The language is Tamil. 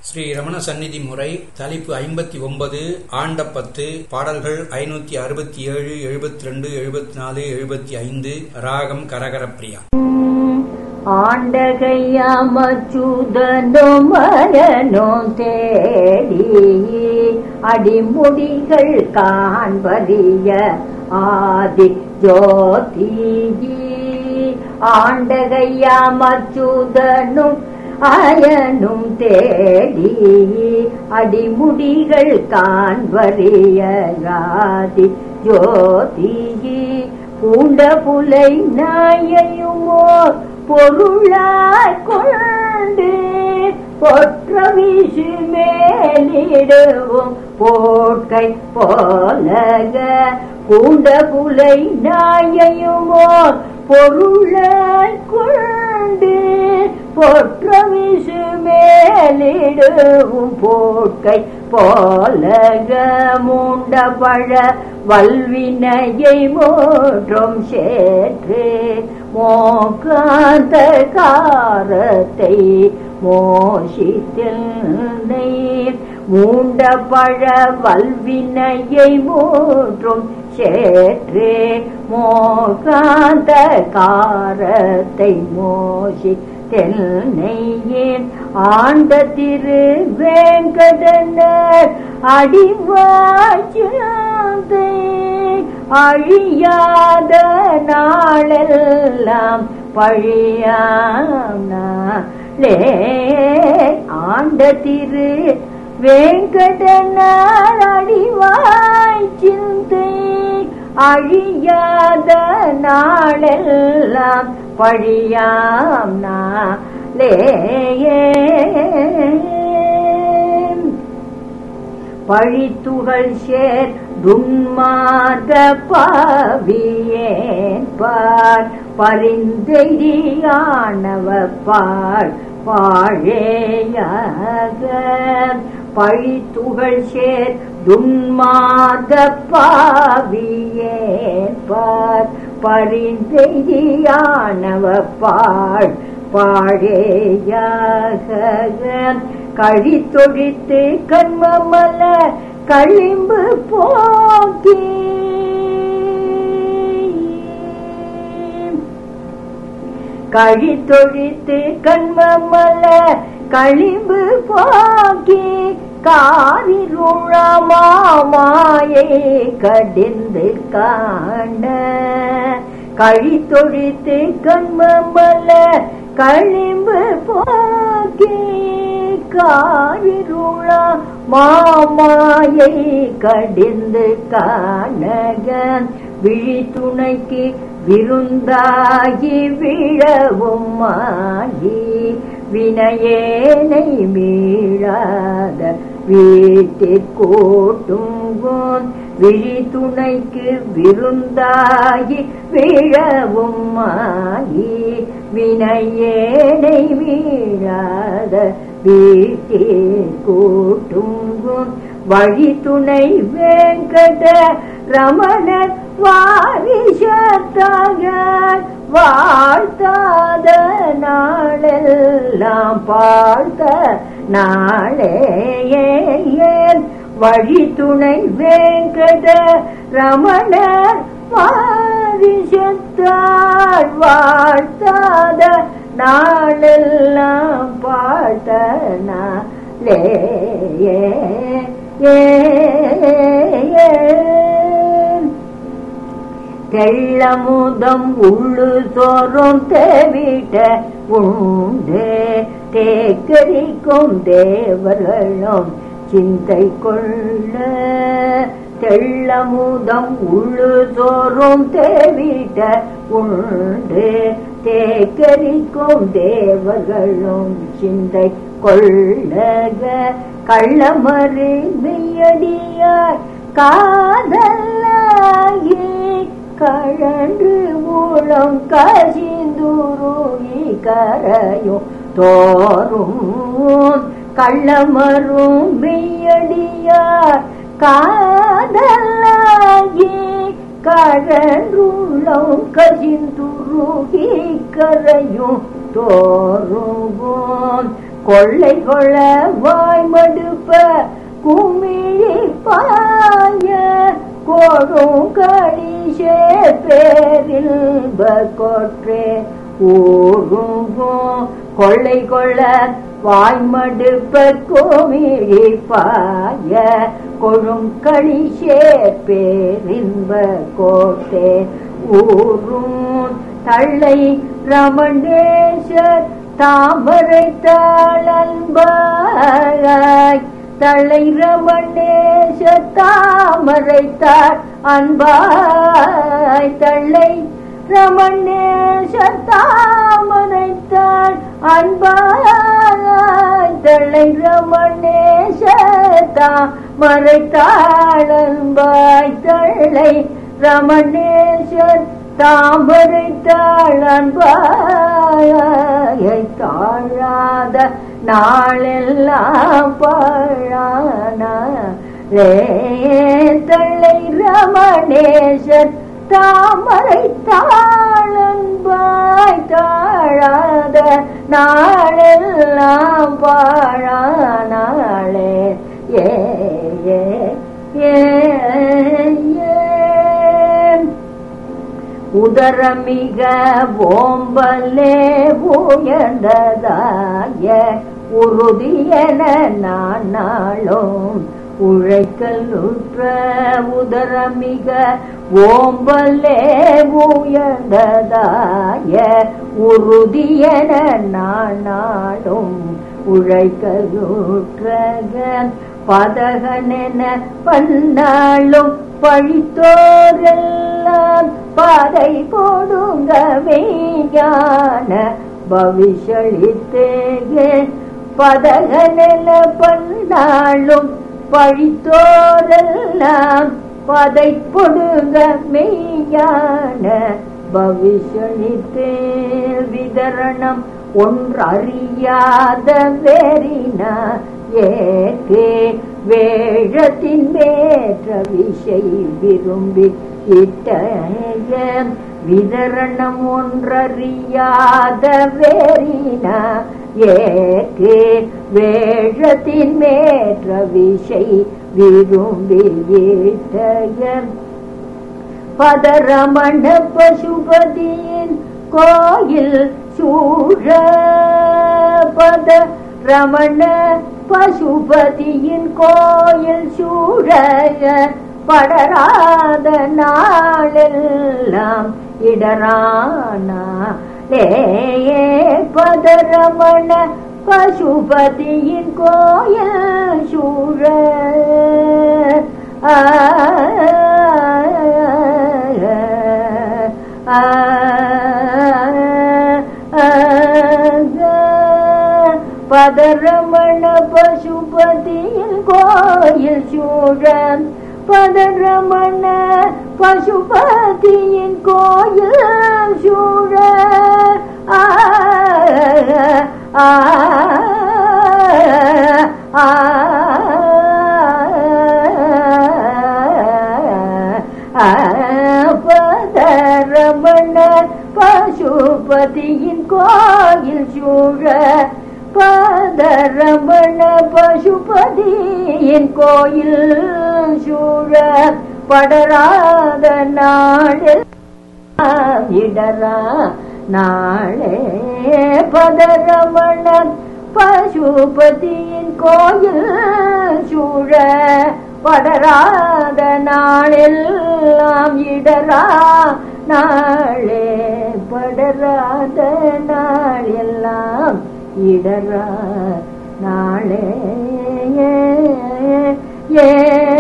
ஸ்ரீ ரமண சந்நிதி முறை தலைப்பு ஐம்பத்தி ஒன்பது ஆண்டப்பத்து பாடல்கள் ஐநூத்தி அறுபத்தி ஏழு எழுபத்தி ரெண்டு எழுபத்தி நாலு எழுபத்தி ஐந்து ராகம் கரகரப்பிரியா ஆண்டகையாமச்சுதனோ மரனோ தேடி அடிமுடிகள் காண்பறிய ஆதி ஜோதிஜி ஆண்டகையாமச்சுதனும் அயனும் தேடி அடிமுடிகள் காண்பறிய ஆதி ஜோதிஜி பூண்ட புலை நாயையுமோ பொருளாய் கொண்டு பொற்ற வீசு மேலிடுவோம் போட்கை போலக பூண்ட புலை நாயையுமோ பொருளாய் கொண்டு பொற்ற வீசு மேலிடுவோம் போட்கை போலக மூண்ட பழ வல்வினையை மோற்றும் சேற்று மோகாந்த காரத்தை மோசித்தனை மூண்ட பழ வல்வினையை மூற்றும் சேற்று மோகாந்த காரத்தை மோசி தென்னையேன் ஆண்ட திரு வேங்கடனர் அடிவாழ்ச்சி அழியாத நாளெல்லாம் பழியானே ஆண்ட திரு வேங்கடனார் அடிவாய் சிந்தை அழியாத நாளெல்லாம் பழியாம் நாளே பழித்துகள் சேர் துன்மார்க பாவியேன் பார் பரிந்தெய்தியானவ பாழ் பாழேயாக பழித்துகள் சேர் துன்மார்க பாவியேன் பார் பரிந்தெய்தியானவ பாழ் பாழேயாக கழித்தொழித்து கண்மமல களிம்பு போக்கி கழித்தொழித்து கண்மமல களிம்பு போக்கி காரிருளமாயை கடிந்து காண்ட கழித்தொழித்து கண்மமல களிம்பு போக்கி காரிருள மாமாயை கடிந்து காணகன் விழித்துணைக்கு விருந்தாகி விழவும் ஆகி வினையேனை மீளாத வீட்டிற்கூட்டும் விழித்துணைக்கு விருந்தாகி விழவும் ஆகி வினையேனை மீளாத வீட்டிற்கூட்டும் வழித்துணை வேங்கட ரமணர் வாரிசத்தாக வாழ்த்தாத நாளெல்லாம் பார்த்த நாளே வழித்துணை வேங்கட ரமணர் வாரிசத்தால் வாழ்த்தாத நாளெல்லாம் பார்த்த நாளே தெள்ளமுதம் உள்ளு சோறும் தேவிட்ட உண்டு தேக்கரிக்கும் தேவர்களும் சிந்தை கொள்ள தெள்ளமுதம் உள்ளு சோறும் தேவிட்ட உண்டு தேக்கரிக்கும் தேவர்களும் சிந்தை கொள்ளக கள்ளமறு மெய்யடியார் காதலாகி கழன்று மூலம் கசிந்துருகி கரையும் தோறும் கள்ளமரும் மெய்யடியார் காதலாகி கழன்றுள்ளம் கசிந்துருகி கரையும் தோறுவோம் கொள்ளை கொள்ள வாய் குமிழி பாய கோடும் கடிசே பேரில்ப கொற்றே ஊருங்கும் கொள்ளை கொள்ள வாய்மடுப்ப கோமிழி பாய கொழும் கழிசே பேரின்ப கோட்டே ஊரும் தள்ளை ரமணேஸ்வர் தாமரை தாளன்பாய் தள்ளை ரமணேச தாமரை தாள் அன்பாய் தள்ளை ரமணேச தாமரை தாள் அன்பாய் தள்ளை ரமணேச தாமரை தாள் அன்பாய் தள்ளை ரமணேஸ்வர் தாமரை தாழன்பாயை தாழாத நாளெல்லாம் பழான ரே தள்ளை ரமணேசர் தாமரை தாழன்பாய் தாழாத நாளெல்லாம் பாழானாளே ஏ ஏ ஏ ஏ உதரமிக ஓம்பலே உயர்ந்ததாய உறுதியென நான் நாளும் உழைக்கலுற்ற உதரமிக ஓம்பலே உயர்ந்ததாய உறுதியென நான் நாளும் உழைக்கலுற்ற பதகனென பன்னாளும் பழித்தோரெல்லாம் பாதை போடுங்க மெய்ஞான பவிஷளித்தேயே பதகனென பன்னாளும் பழித்தோரெல்லாம் பதை பொடுங்க மெய்ஞான பவிஷளித்தே விதரணம் ஒன்றறியாத வேறினா ஏற்கே வேழத்தின் மேற்ற விஷை விரும்பி இட்ட விதரணம் ஒன்றறியாத வேறினா ஏற்கே வேழத்தின் மேற்ற விஷை விரும்பி இட்ட பதரமண பசுபதியின் கோயில் சூழ பத ரமண பசுபதியின் கோயில் சூழ படராத நாளெல்லாம் இடரானா லே பதரமண பசுபதியின் கோயில் சூழ ஆ ஆ பதரமண பசுபதியின் கோயில் சூழ பதரமண பசுபதியின் கோயில் சூழ ஆ ஆ ஆ பதரமண பசுபதியின் கோயில் சூழ பதரமண பசுபதியின் கோயில் சூழ படராத நாளில் இடரா நாளே பதரமண பசுபதியின் கோயில் சூழ படராத நாளெல்லாம் இடரா நாளே படராத நாளெல்லாம் இடரா நாளே ஏ